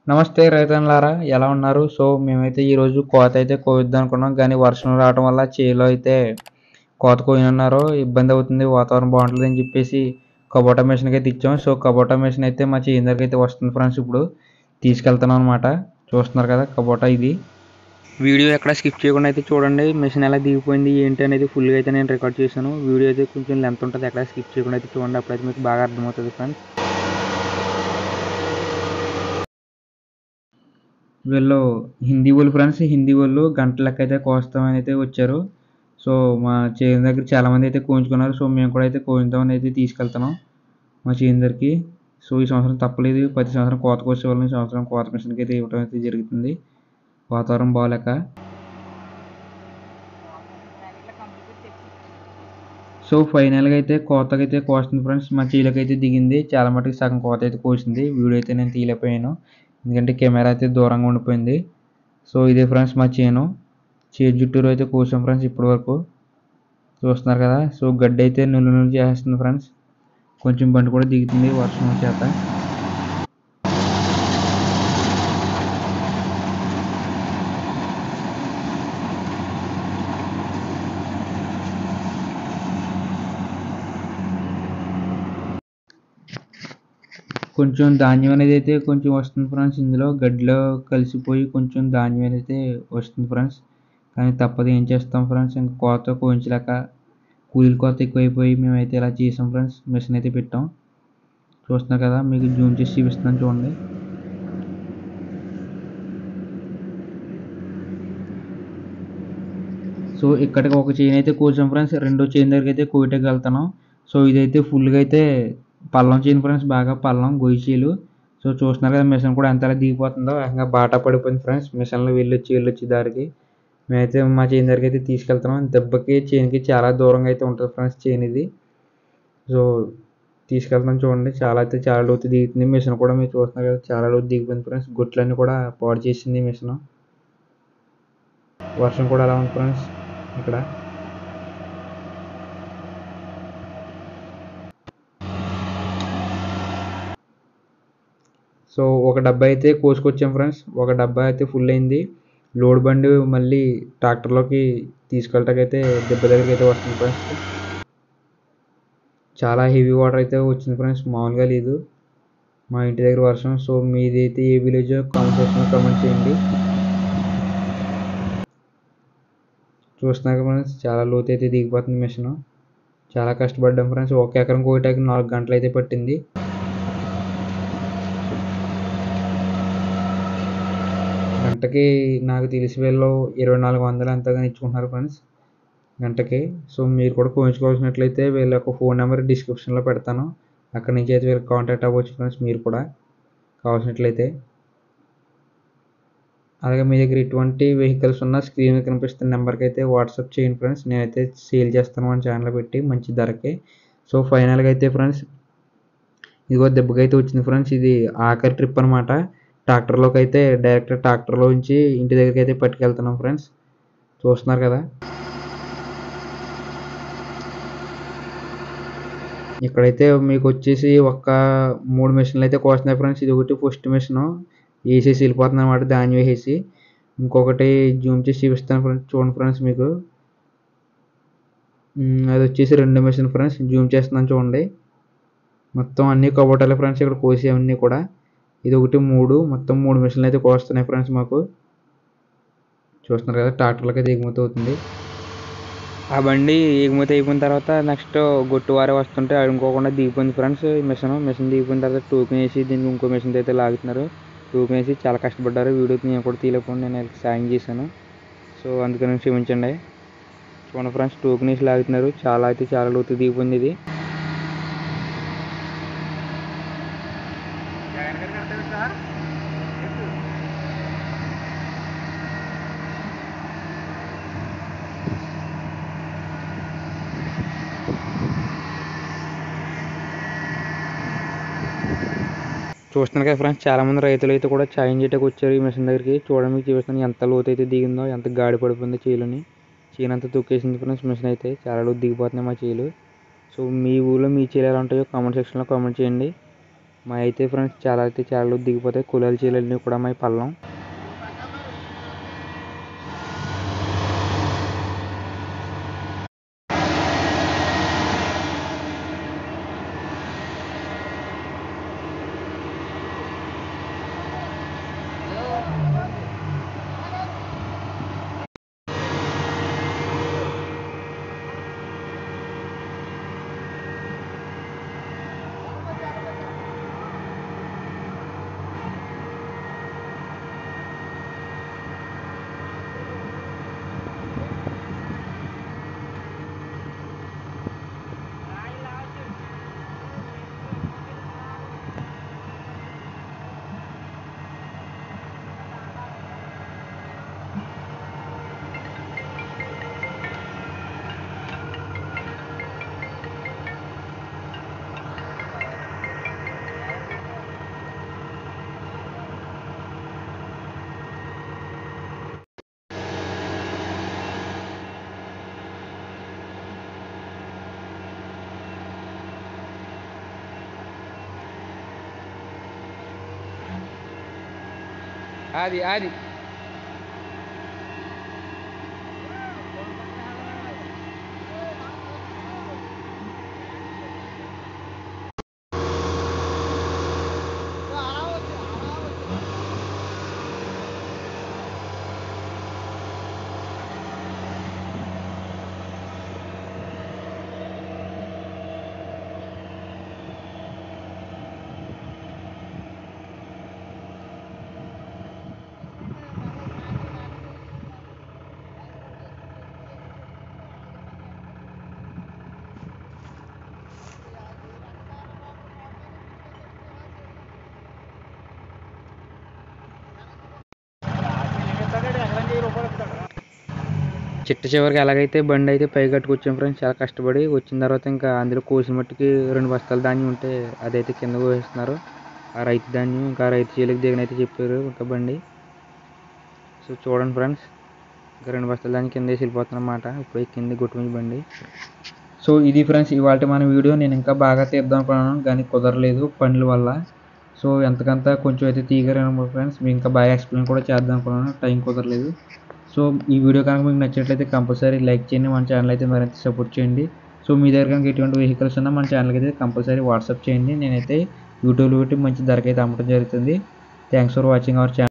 నమస్తే రైతన్నలారా ఎలా ఉన్నారు సో మేమైతే ఈరోజు కోత అయితే కోయిద్దాం అనుకున్నాం కానీ వర్షం రావడం వల్ల చేలో అయితే కోత కోయనున్నారు ఇబ్బంది అవుతుంది వాతావరణం బాగుంటుంది అని చెప్పేసి కబోటా మిషన్కి అయితే ఇచ్చాం సో కబోటా మిషన్ అయితే మా చేయి దగ్గరికి అయితే వస్తుంది ఫ్రెండ్స్ ఇప్పుడు తీసుకెళ్తున్నాం అనమాట చూస్తున్నారు కదా కబోటా ఇది వీడియో ఎక్కడ స్కిప్ చేయకుండా అయితే చూడండి మిషన్ ఎలా దిగిపోయింది ఏంటి అనేది ఫుల్గా అయితే నేను రికార్డ్ చేశాను వీడియో అయితే కొంచెం లెంత్ ఉంటుంది ఎక్కడ స్కిప్ చేయకుండా అయితే చూడండి అప్పుడైతే మీకు బాగా అర్థమవుతుంది ఫ్రెండ్స్ వీళ్ళు హిందీ వాళ్ళు ఫ్రెండ్స్ హిందీ వాళ్ళు గంట లెక్క అయితే కోస్తామని అయితే వచ్చారు సో మా చేను దగ్గర చాలామంది అయితే కోయించుకున్నారు సో మేము కూడా అయితే కోయిద్దామని అయితే తీసుకెళ్తున్నాం మా చేను దగ్గరికి సో ఈ సంవత్సరం తప్పలేదు ప్రతి సంవత్సరం కోత కోసే వాళ్ళని ఈ సంవత్సరం కోత మిషన్కి అయితే ఇవ్వడం అయితే జరుగుతుంది వాతావరణం బాగాలేక సో ఫైనల్గా అయితే కోతకి అయితే కోస్తుంది ఫ్రెండ్స్ మా చీలకి అయితే దిగింది చాలా మటుకు సగం కోత అయితే కోసింది వీడియో అయితే నేను తీయలేకపోయాను ఎందుకంటే కెమెరా అయితే దూరంగా ఉండిపోయింది సో ఇదే ఫ్రెండ్స్ మా చేను చేను చుట్టూరు అయితే కోసాం ఫ్రెండ్స్ ఇప్పటి వరకు చూస్తున్నారు కదా సో గడ్డి అయితే నుల్లు నుల్లు చేస్తుంది ఫ్రెండ్స్ కొంచెం బండి కూడా దిగుతుంది వర్షం చేత కొంచెం ధాన్యం అనేది అయితే కొంచెం వస్తుంది ఫ్రెండ్స్ ఇందులో గడ్డిలో కలిసిపోయి కొంచెం ధాన్యం అనేది వస్తుంది ఫ్రెండ్స్ కానీ తప్పదు ఏం చేస్తాం ఫ్రెండ్స్ ఇంకా కోత కోయించలేక కూలీల కోత ఎక్కువైపోయి మేమైతే ఇలా చేసాం ఫ్రెండ్స్ మిషన్ అయితే పెట్టాం చూస్తున్నారు కదా మీకు జూమ్ చేసి చూపిస్తున్నాను చూడండి సో ఇక్కడికి ఒక చైన్ అయితే కోసాం ఫ్రెండ్స్ రెండో చైన్ దగ్గరికి అయితే కోయటకి వెళ్తున్నాం సో ఇదైతే ఫుల్గా అయితే పల్లం చైన్ ఫ్రెండ్స్ బాగా పల్లం గొయ్యి చీలు సో చూస్తున్నారు కదా మిషన్ కూడా ఎంతలా దిగిపోతుందో ఇంకా బాటా పడిపోయింది ఫ్రెండ్స్ మిషన్లో వెళ్ళొచ్చి వెళ్ళొచ్చి దారికి మేమైతే మా చైన్ దగ్గరికి అయితే తీసుకెళ్తున్నాం దెబ్బకి చైన్కి చాలా దూరంగా అయితే ఉంటుంది ఫ్రెండ్స్ చైన్ ఇది సో తీసుకెళ్తాం చూడండి చాలా అయితే చాలా లోతు దిగుతుంది మిషన్ కూడా మీరు చూస్తున్నారు కదా చాలా లోతు దిగిపోయింది ఫ్రెండ్స్ గుట్లన్నీ కూడా పాడు చేసింది మిషన్ వర్షం కూడా ఎలా ఉంది ఫ్రెండ్స్ ఇక్కడ సో ఒక డబ్బా అయితే కోసుకొచ్చాం ఫ్రెండ్స్ ఒక డబ్బా అయితే ఫుల్ అయింది లోడ్ బండి మళ్ళీ ట్రాక్టర్లోకి తీసుకెళ్ళటానికి దెబ్బ దగ్గరికి అయితే వస్తుంది ఫ్రెండ్స్ చాలా హెవీ వాటర్ అయితే వచ్చింది ఫ్రెండ్స్ మామూలుగా లేదు మా ఇంటి దగ్గర వర్షం సో మీది అయితే ఏ విలేజ్ కామెంట్ సెక్షన్లో కామెంట్ చేయండి చూస్తున్నారు ఫ్రెండ్స్ చాలా లోతు అయితే దిగిపోతుంది మిషన్ చాలా కష్టపడ్డాం ఫ్రెండ్స్ ఒక ఎకరం కోయటానికి నాలుగు గంటలు అయితే పట్టింది గంటకి నాకు తెలిసి వీళ్ళు ఇరవై నాలుగు వందలు ఎంతగానో ఇచ్చుకుంటున్నారు ఫ్రెండ్స్ గంటకి సో మీరు కూడా కోయించుకోవాల్సినట్లయితే వీళ్ళ యొక్క ఫోన్ నెంబర్ డిస్క్రిప్షన్లో పెడతాను అక్కడి నుంచి అయితే వీళ్ళకి కాంటాక్ట్ అవ్వచ్చు ఫ్రెండ్స్ మీరు కూడా కావాల్సినట్లయితే అలాగే మీ దగ్గర ఎటువంటి వెహికల్స్ ఉన్న స్క్రీన్ మీద కనిపిస్తున్న నెంబర్కి అయితే వాట్సాప్ చేయండి ఫ్రెండ్స్ నేనైతే సేల్ చేస్తాను మన ఛానల్ పెట్టి మంచి ధరకి సో ఫైనల్గా అయితే ఫ్రెండ్స్ ఇదిగో దెబ్బకైతే వచ్చింది ఫ్రెండ్స్ ఇది ఆఖరి ట్రిప్ అనమాట ట్రాక్టర్లోకి అయితే డైరెక్ట్ ట్రాక్టర్లో నుంచి ఇంటి దగ్గరికి అయితే పట్టుకెళ్తున్నాం ఫ్రెండ్స్ చూస్తున్నారు కదా ఇక్కడైతే మీకు వచ్చేసి ఒక్క మూడు మిషన్లు అయితే కోస్తున్నాయి ఫ్రెండ్స్ ఇది ఒకటి ఫస్ట్ మిషన్ వేసేసి వెళ్ళిపోతుంది అనమాట ధాన్యం వేసేసి ఇంకొకటి జూమ్ చేసి చూపిస్తాను ఫ్రెండ్స్ చూడండి ఫ్రెండ్స్ మీకు అది వచ్చేసి రెండు మిషన్ ఫ్రెండ్స్ జూమ్ చేస్తున్నాను చూడండి మొత్తం అన్ని కబోటాలే ఫ్రెండ్స్ ఇక్కడ కోసేవన్నీ కూడా ఇది ఒకటి మూడు మొత్తం మూడు మిషన్లు అయితే కోస్తున్నాయి ఫ్రెండ్స్ మాకు చూస్తున్నారు కదా ట్రాక్టర్లకి అయితే ఎగుమతి అవుతుంది ఆ బండి ఎగుమతి అయిపోయిన తర్వాత నెక్స్ట్ గొట్టు వారే వస్తుంటే అనుకోకుండా దిగిపోయింది ఫ్రెండ్స్ మిషన్ మిషన్ దిగిపోయిన తర్వాత టోకెన్ వేసి దీనికి ఇంకో మిషన్ అయితే లాగుతున్నారు టోకెన్ వేసి చాలా కష్టపడ్డారు వీడియో నేను కూడా తీయలేకపోతే నేను సాయం చేశాను సో అందుకని క్షమించండి చూడండి ఫ్రెండ్స్ టోకెన్ వేసి లాగుతున్నారు చాలా అయితే చాలా లోతు దిగిపోయింది ఇది చూస్తున్నారు కదా ఫ్రెండ్స్ చాలా మంది రైతులు అయితే కూడా చాయం చేయడానికి వచ్చారు ఈ మిషన్ దగ్గరికి చూడండి మీకు చూపిస్తాను ఎంత లోతు అయితే దిగిందో ఎంత గాడి పడిపోయిందో చీలని చీన అంతా తొక్కేసింది ఫ్రెండ్స్ మిషన్ అయితే చాలా లోతు దిగిపోతున్నాయి మా చీలు సో మీ ఊళ్ళో మీ చీలు ఎలా ఉంటాయో కామెంట్ సెక్షన్లో కామెంట్ చేయండి మా అయితే ఫ్రెండ్స్ చాలా అయితే చాలా దిగిపోతాయి కులాలు చీలన్నీ కూడా మా పల్లం అది అది చిట్ట చివరికి ఎలాగైతే బండి అయితే పై కట్టుకొచ్చాం ఫ్రెండ్స్ చాలా కష్టపడి వచ్చిన తర్వాత ఇంకా అందులో కోసిన మట్టుకి రెండు బస్తాల ధాన్యం ఉంటే అదైతే కింద వేస్తున్నారు ఆ రైతు ధాన్యం ఇంకా రైతు చీలకి దిగనైతే చెప్పారు ఇంకా బండి సో చూడండి ఫ్రెండ్స్ ఇంకా రెండు బస్తాల ధాన్యం కింద వేసి వెళ్ళిపోతున్నమాట ఇప్పుడు కింద గుట్టుమించి బండి సో ఇది ఫ్రెండ్స్ ఇవాళ మన వీడియో నేను ఇంకా బాగా తీద్దాం అనుకున్నాను కానీ కుదరలేదు పనుల వల్ల సో ఎంతకంత కొంచెం అయితే తీయగలను ఫ్రెండ్స్ మీకు ఇంకా బాగా ఎక్స్ప్లెయిన్ కూడా చేద్దాం అనుకున్నాను టైం కుదరలేదు సో ఈ వీడియో కనుక మీకు నచ్చినట్లయితే కంపల్సరీ లైక్ చేయండి మన ఛానల్ అయితే మరింత సపోర్ట్ చేయండి సో మీ దగ్గర కనుక ఎటువంటి వెహికల్స్ ఉన్నా మన ఛానల్కి అయితే కంపల్సరీ వాట్సాప్ చేయండి నేనైతే యూట్యూబ్లో పెట్టి మంచి ధరకైతే అమ్మటం జరుగుతుంది thanks for watching our channel